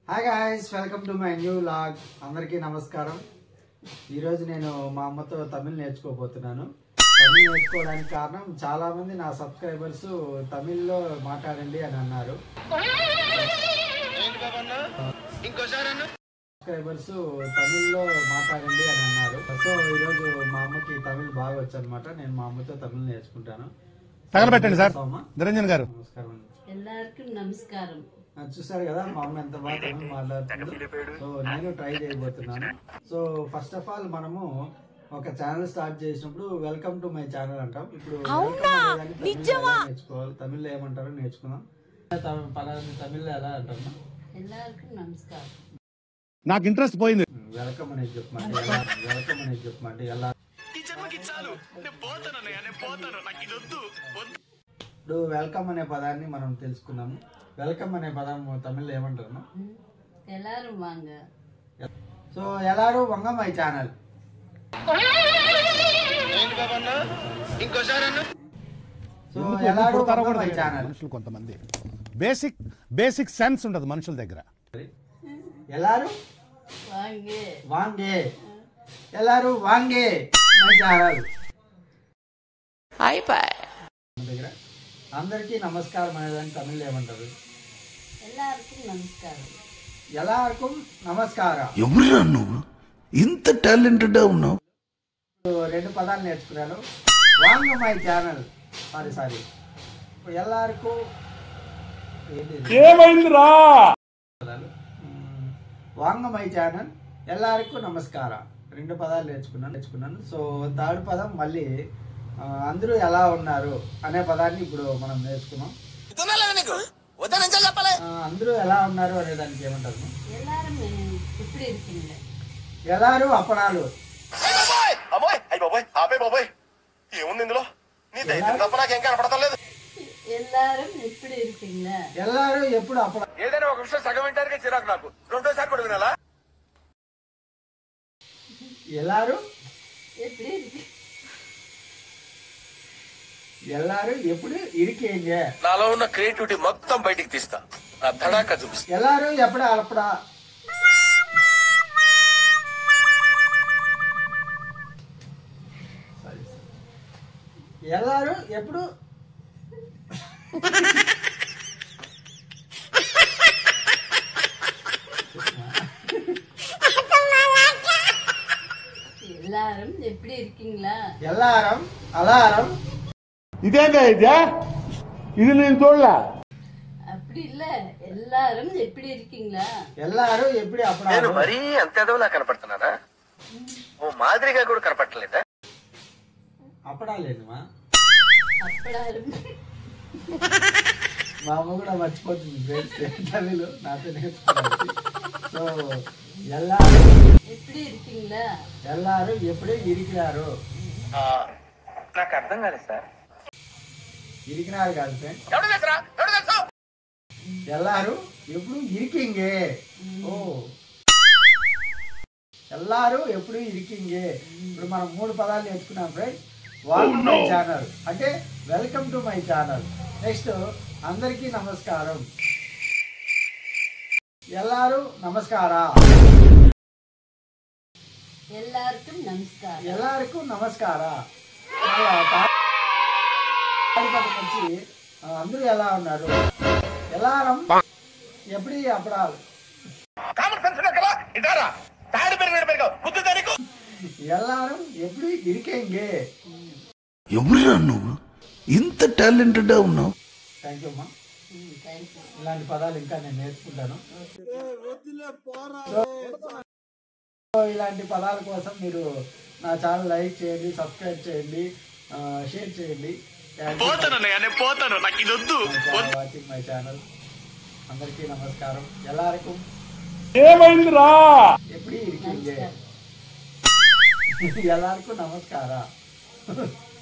Hi guys welcome to my new vlog అందరికీ నమస్కారం ఈరోజు నేను మా అమ్మతో తమిళ్ నేర్చుకోబోతున్నాను తమిళ్ నేర్చుకోవడానికి కారణం చాలా మంది నా సబ్స్క్రైబర్స్ తమిళ్లో మాట్లాడండి అని అన్నారు సబ్స్క్రైబర్స్ తమిళ్లో మాట్లాడండి అని అన్నారు సో ఈరోజు మా అమ్మకి తమిళ్ బాగా వచ్చు అనమాట నేను మా అమ్మతో తమిళ్ నేర్చుకుంటాను తగలబెట్టండి సార్ అమ్మ నిరంజన్ గారు నమస్కారం అండి எல்லாருக்கும் நமஸ்காரம் ఆ, చూసారు కదా మా అమ్మ ఎంత బాగా తమిళ్ మాట్లాడుతుందో సో నేను ట్రై చేయబోతున్నాను సో ఫస్ట్ ఆఫ్ ఆల్ మనము ఒక ఛానల్ స్టార్ట్ చేసినప్పుడు వెల్కమ్ టు మై ఛానల్ అంటాం ఇప్పుడు welcome అనేదాన్ని తమిళ్లో ఎలా నేర్చుకోవాలి తమిళ్లో ఏమంటారో నేర్చుకుందాం తమి- పలానా తమిళ్లో ఎలా అంటాం எல்லாருக்கும் நமஸ்காரம் నాకు ఇంట్రెస్ట్ పోయింది వెల్కమ్ అనేది చెప్పమంటే ఎలా వెల్కమ్ అనేది చెప్పమంటే ఎలా ఇప్పుడు వెల్కమ్ అనే పదాన్ని మనం తెలుసుకున్నాము వెల్కమ్ అనే పదం తమిళ్లో ఏమంటారు ம். எல்லாரும் வாங்க సో ఎలారో వంగ మై ఛానల్ సో ఎలారో పుడతారో వంగ కూడా మై తెలియదు ఛానల్ మనుషులు కొంతమంది బేసిక్ బేసిక్ సెన్స్ ఉండదు మనుషుల దగ్గర ఎలారు வாங்க వాంగే ఎలారు వాంగే మై ఛానల్ మన దగ్గర అందరికీ నమస్కారం అనేదాన్ని తమిళ్ ఏమంటారు எல்லாருக்கும் நமஸ்காரம் ఎలారుకు నమస్కారం ఎవరురా నువ్వు ఇంత టాలెంటెడ్ ఉన్నావు రెండు పదాలు నేర్చుకున్నాను వాంగ మై ఛానల్ సారీ సారీ ఎల్లారుకు ఏమైందిరా వాంగ మై ఛానల్ ఎల్లారుకు నమస్కార రెండు పదాలు నేర్చుకున్నాను నేర్చుకున్నాను సో థర్డ్ పదం మళ్ళీ ఆ, అందరూ ఎలా ఉన్నారు అనే పదాన్ని ఇప్పుడు మనం నేర్చుకున్నాం ఆ, అందరూ ఎలా ఉన్నారు అనే దానికి ఏమంటారు எல்லாரும் எப்படி இருக்கீங்க ఎలారు అప్పడాలు అమ్మాయి అయ్యి బాబోయ్ ఆపే బాబోయ్ ఏముంది ఇందులో నీ దైత్యం తప్ప నాకేం కనపడతాం లేదు எல்லாரும் எப்படி இருக்கீங்க ఎల్లారు ఎప్పుడు అప్పడ ఏదైనా ఒక విషయం సగం వింటానికి చిరాకు నాకు రెండోసారి కూడా వినాలా ఎల్లారు எப்படி இருக்கு ఎల్లారు ఎప్పుడు ఇరికేంగ నాలో ఉన్న క్రియేటివిటీ మొత్తం బయటికి తీస్తా నా తడాక చూపిస్తా ఎల్లారు ఎప్పుడు అప్పడా ఎల్లారు ఎప్పుడు எல்லாரும் எப்படி இருக்கீங்களா ఎల్లారం అలారం ఇదేంటా ఇదే ఇది నేను చూడలే அப்படி இல்ல எல்லாரும் எப்படி இருக்கீங்களா ఎల్లారు ఎప్పుడు నేను అప్పడాలు మరీ అంత ఎదవలా కనపడుతున్నానా ఓ మాదిరిగా కూడా కనపడలేదా అప్పడాలేనుమా அப்படாலும் మా అమ్మ కూడా మర్చిపోతుంది ఫ్రెండ్స్ తమిళ్ నాతో నేర్చుకోవాలి సో ఎల్లారు எப்படி இருக்கீங்களா ఎల్లారు ఎప్పుడు ఇరికినారు నాకు అర్థం కాలేదు సార్ ఇరికినారు కాదు ఫ్రెండ్ ఎవడు తెలుసురా ఎవడు తెలుసు ఎల్లారు ఎప్పుడు ఇరికింగే ఓ ఎల్లారు ఎప్పుడు ఇరికింగే ఇప్పుడు మనం మూడు పదాలు నేర్చుకున్నాం ఫ్రెండ్ వాల్కమ్ మై ఛానల్ అంటే welcome to my channel next అందరికీ నమస్కారం ఎల్లారు నమస్కారా எல்லாருக்கும் நமஸ்காரம் ఎల్లరికూ నమస్కార వచ్చి ఆ, అందరూ ఎలా ఉన్నారు ఎలారం ఎప్పుడు అప్పడాలు కామన్ సెన్స్ కదా ఇటారా తాడి పెరిగిన పెరిగావు బుద్ధి దానికి ఎల్లారం ఎప్పుడు ఇరికేంగే ఎవరురా నువ్వు ఇంత టాలెంటెడ్ ఉన్నావు థ్యాంక్ యూ అమ్మా ம் தேங்க்யூ ఇలాంటి పదాలు ఇంకా నేను నేర్చుకుంటాను సో ఇలాంటి పదాల కోసం మీరు నా ఛానల్ లైక్ చేయండి సబ్స్క్రైబ్ చేయండి ఆ, షేర్ చేయండి నేను పోతాను నాకు ఇది వద్దు వాచింగ్ మై ఛానల్ అందరికీ నమస్కారం ఎల్లరికూ ఏమైందిరా ఎప్పుడు ఇరికింగే ఎల్లరికూ నమస్కార